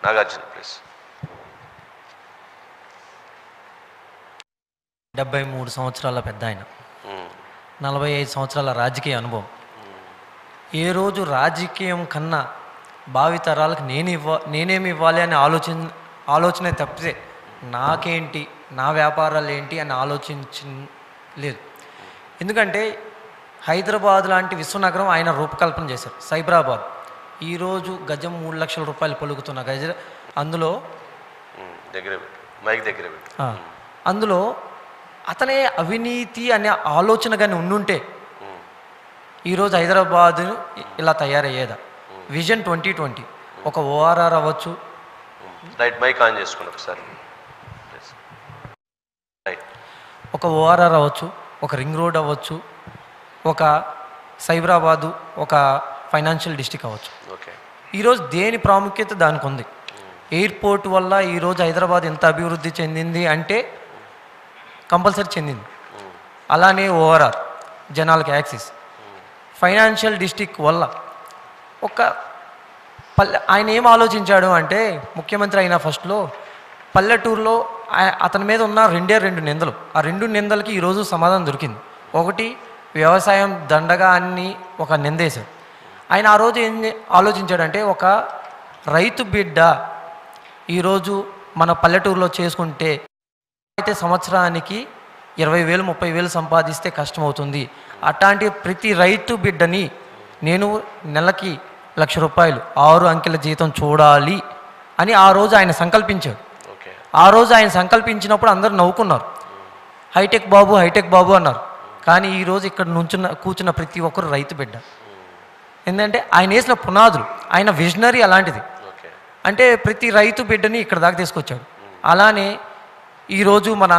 Nagarjuna please డెబ్బై మూడు సంవత్సరాల పెద్ద ఆయన నలభై ఐదు సంవత్సరాల రాజకీయ అనుభవం ఏ రోజు రాజకీయం కన్నా భావితరాలకు నేను ఇవ్వ నేనేమి ఇవ్వాలి అని ఆలోచన ఆలోచన తప్పితే నాకేంటి నా వ్యాపారాలు ఏంటి అని ఆలోచించ లేదు ఎందుకంటే హైదరాబాద్ లాంటి విశ్వనగరం ఆయన రూపకల్పన చేశారు సైబరాబాద్ ఈరోజు గజం మూడు లక్షల రూపాయలు పలుకుతున్న గజ అందులో దగ్గర పెట్టు మైక్ దగ్గర పెట్టు ఆ, అందులో అతనే అవినీతి అనే ఆలోచన కానీ ఉండుంటే ఈరోజు హైదరాబాద్ ఇలా తయారయ్యేదా విజన్ ట్వంటీ ట్వంటీ ఒక ఓఆర్ఆర్ అవ్వచ్చు రైట్ మైక్ ఆన్ చేసుకోండి ఒకసారి Please. రైట్ ఒక ఓఆర్ఆర్ అవ్వచ్చు ఒక రింగ్ రోడ్ అవ్వచ్చు ఒక సైబరాబాదు ఒక ఫైనాన్షియల్ డిస్టిక్ అవ్వచ్చు ఓకే ఈరోజు దేని ప్రాముఖ్యత దానికి ఉంది ఎయిర్పోర్ట్ వల్ల ఈరోజు హైదరాబాద్ ఎంత అభివృద్ధి చెందింది అంటే కంపల్సరీ చెందింది అలానే ఓఆర్ఆర్ జనాలకు యాక్సిస్ ఫైనాన్షియల్ డిస్టిక్ వల్ల ఒక పల్లె ఆయన ఏం ఆలోచించాడు అంటే ముఖ్యమంత్రి అయిన ఫస్ట్లో పల్లెటూరులో ఆ- అతని మీద ఉన్న రెండే రెండు నిందలు ఆ రెండు నిందలకి ఈరోజు సమాధానం దొరికింది ఒకటి వ్యవసాయం దండగా అని ఒక నిందేశారు ఆయన ఆ రోజు ఏం చే- ఆలోచించాడంటే ఒక రైతు బిడ్డ ఈరోజు మన పల్లెటూరులో చేసుకుంటే అయితే సంవత్సరానికి ఇరవై వేలు ముప్పై వేలు సంపాదిస్తే కష్టమవుతుంది అట్లాంటి ప్రతి రైతు బిడ్డని నేను నెలకి లక్ష రూపాయలు ఆరు అంకెల జీతం చూడాలి అని ఆ రోజు ఆయన సంకల్పించాడు ఓకే ఆ రోజు ఆయన సంకల్పించినప్పుడు అందరూ నవ్వుకున్నారు హైటెక్ బాబు హైటెక్ బాబు అన్నారు కానీ ఈ రోజు ఇక్కడ నుంచున్న కూర్చున్న ప్రతి ఒక్కరు రైతు బిడ్డ ఏంటంటే ఆయన వేసిన పునాదులు ఆయన విజనరీ అలాంటిది ఓకే అంటే ప్రతి రైతు బిడ్డని ఇక్కడ దాకా తీసుకొచ్చాడు అలానే ఈరోజు మన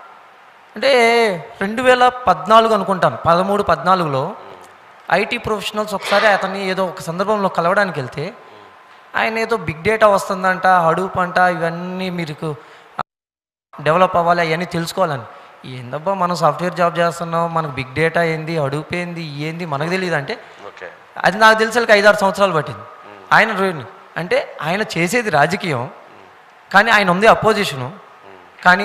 అంటే రెండు వేల పద్నాలుగు అనుకుంటాను పదమూడు పద్నాలుగులో ఐటీ ప్రొఫెషనల్స్ ఒకసారి అతన్ని ఏదో ఒక సందర్భంలో కలవడానికి వెళ్తే ఆయన ఏదో బిగ్ డేటా వస్తుందంట హడూప్ అంట ఇవన్నీ మీకు డెవలప్ అవ్వాలి అవన్నీ తెలుసుకోవాలని ఏందబ్బా మనం సాఫ్ట్వేర్ జాబ్ చేస్తున్నాం మనకు బిగ్ డేటా ఏంది హడూప్ ఏంది ఏంది మనకు తెలియదు అంటే ఓకే అది నాకు తెలిసి ఐదారు సంవత్సరాలు పట్టింది ఆయన రోడ్ని అంటే ఆయన చేసేది రాజకీయం కానీ ఆయన ఉంది అపోజిషను కానీ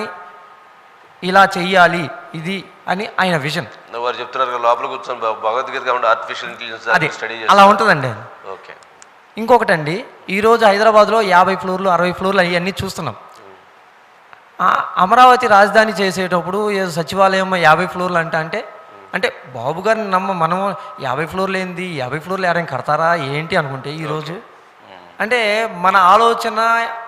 ఇలా చెయ్యాలి ఇది అని ఆయన విజన్ వారు చెప్తున్నారు కదా, లోపల కూర్చొని భ- భగవద్గీత కాకుండా ఆర్టిఫిషియల్ ఇంటెలిజెన్స్ అది స్టడీ అలా ఉంటుందండి ఆయన ఓకే ఇంకొకటండి ఈరోజు హైదరాబాద్లో యాభై ఫ్లోర్లు అరవై ఫ్లోర్లు అవన్నీ చూస్తున్నాం ఆ అమరావతి రాజధాని చేసేటప్పుడు ఏదో సచివాలయం యాభై ఫ్లోర్లు అంట అంటే అంటే బాబు గారిని నమ్మ మనం యాభై ఫ్లోర్లు ఏంది యాభై ఫ్లోర్లు ఎవరైనా కడతారా ఏంటి అనుకుంటే ఈరోజు అంటే మన ఆలోచన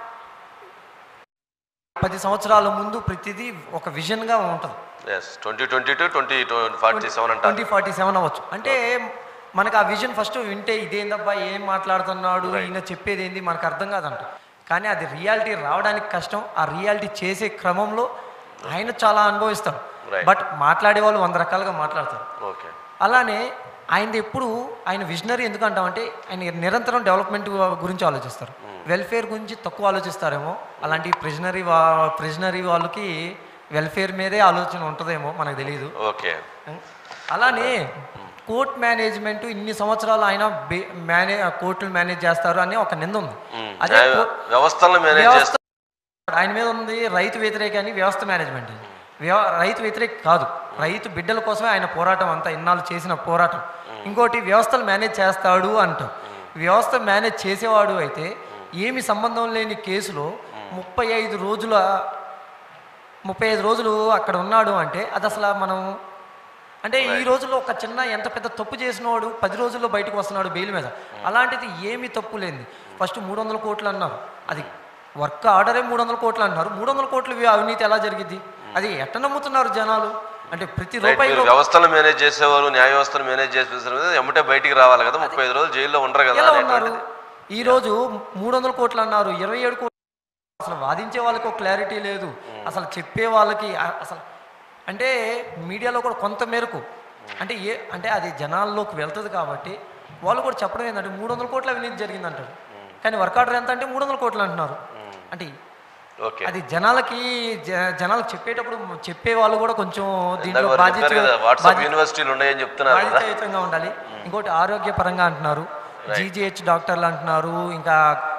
పది సంవత్సరాల ముందు ప్రతిదీ ఒక విజన్గా ఉంటుంది yes twenty twenty to twenty forty seven అంటారు ట్వంటీ ఫార్టీ సెవెన్ అవ్వచ్చు అంటే మనకు ఆ విజన్ ఫస్ట్ వింటే ఇదేందబ్బా ఏం మాట్లాడుతున్నాడు ఈయన చెప్పేది ఏంది మనకు అర్థం కాదంట కానీ అది రియాలిటీ రావడానికి కష్టం ఆ రియాలిటీ చేసే క్రమంలో ఆయన చాలా అనుభవిస్తారు Right. బట్ మాట్లాడే వాళ్ళు వంద రకాలుగా మాట్లాడతారు ఓకే అలానే ఆయనది ఎప్పుడు ఆయన విజనరీ ఎందుకు అంటామంటే ఆయన నిరంతరం డెవలప్మెంట్ గురించి ఆలోచిస్తారు వెల్ఫేర్ గురించి తక్కువ ఆలోచిస్తారేమో అలాంటి ప్రిజనరీ వా ప్రిజనరీ వాళ్ళకి వెల్ఫేర్ మీదే ఆలోచన ఉంటుందేమో మనకు తెలియదు ఓకే అలానే కోర్ట్ మేనేజ్మెంట్ ఇన్ని సంవత్సరాలు ఆయన బే- మేనే కోర్టులు మేనేజ్ చేస్తారు అని ఒక నింద ఉంది అదే న్యాయ- కో- వ్యవస్థలను మేనేజ్ వ్యవస్థ చేస్తారు ఆయన మీద ఉంది రైతు వ్యతిరేక అని వ్యవస్థ మేనేజ్మెంట్ వ్యవ రైతు వ్యతిరేక కాదు రైతు బిడ్డల కోసమే ఆయన పోరాటం అంతా ఇన్నాళ్ళు చేసిన పోరాటం ఇంకోటి వ్యవస్థలు మేనేజ్ చేస్తాడు అంటాం వ్యవస్థ మేనేజ్ చేసేవాడు అయితే ఏమి సంబంధం లేని కేసులో ముప్పై ఐదు రోజుల ముప్పై ఐదు రోజులు అక్కడ ఉన్నాడు అంటే అది అసలు మనం అంటే ఈ రోజుల్లో ఒక చిన్న ఎంత పెద్ద తప్పు చేసినవాడు పది రోజుల్లో బయటకు వస్తున్నాడు బెయిల్ మీద అలాంటిది ఏమీ తప్పు లేనిది ఫస్ట్ మూడు వందల కోట్లు అన్నారు అది వర్క్ ఆర్డరే మూడు వందల కోట్లు అంటున్నారు మూడు వందల కోట్లు వి- అవినీతి ఎలా జరిగింది అది ఎట్ట నమ్ముతున్నారు జనాలు అంటే ప్రతి రైట్ రూపాయి మీరు వ్యవస్థను మేనేజ్ చేసేవారు న్యాయ వ్యవస్థను మేనేజ్ చేసేవారు కదా ఎమ్మటే బయటికి రావాలి కదా ముప్పై ఐదు రోజులు జైల్లో ఉండరు కదా ఎలా ఉన్నారు అనేటువంటిది ఈ రోజు మూడు వందల కోట్లు అన్నారు ఇరవై ఏడు కోట్లు అసలు వాదించే వాళ్ళకి ఒక క్లారిటీ లేదు అసలు చెప్పే వాళ్ళకి అ- అసలు అంటే మీడియాలో కూడా కొంత మేరకు అంటే ఏ అంటే అది జనాల్లోకి వెళ్తుంది కాబట్టి వాళ్ళు కూడా చెప్పడం ఏంటంటే మూడు వందల కోట్ల అవినీతి జరిగింది అంటారు కానీ వర్క్ ఆర్డర్ ఎంత అంటే మూడు వందల కోట్లు అంటున్నారు అంటే ఓకే అది జనాలకి జ- జనాలకు చెప్పేటప్పుడు చెప్పే వాళ్ళు కూడా కొంచెం దీంట్లో ఇందాక వారు బాధ్యత చెప్పారు కదా వాట్సాప్ బాధ్యత- యూనివర్సిటీలు ఉన్నాయని చెప్తున్నారు కదా బాధ్యతాయుతంగా ఉండాలి ఇంకోటి ఆరోగ్యపరంగా అంటున్నారు జీజీహెచ్ డాక్టర్లు అంటున్నారు ఇంకా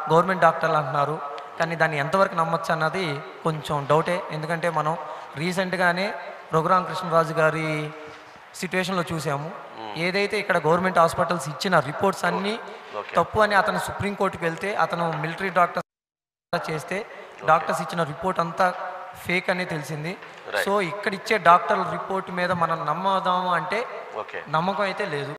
గవర్నమెంట్ డాక్టర్లు అంటున్నారు కానీ దాన్ని ఎంతవరకు నమ్మొచ్చు అన్నది కొంచెం డౌటే ఎందుకంటే మనం రీసెంట్గానే రఘురామ కృష్ణరాజు గారి సిచ్యువేషన్లో చూసాము ఏదైతే ఇక్కడ గవర్నమెంట్ హాస్పిటల్స్ ఇచ్చిన రిపోర్ట్స్ అన్నీ Okay. తప్పు అని అతను సుప్రీంకోర్టుకి వెళ్తే అతను మిలిటరీ డాక్టర్ చేస్తే డాక్టర్స్ ఇచ్చిన రిపోర్ట్ అంతా ఫేక్ అని తెలిసింది Right. సో ఇక్కడ ఇచ్చే డాక్టర్ల రిపోర్ట్ మీద మనం నమ్మదాము అంటే ఓకే నమ్మకం అయితే లేదు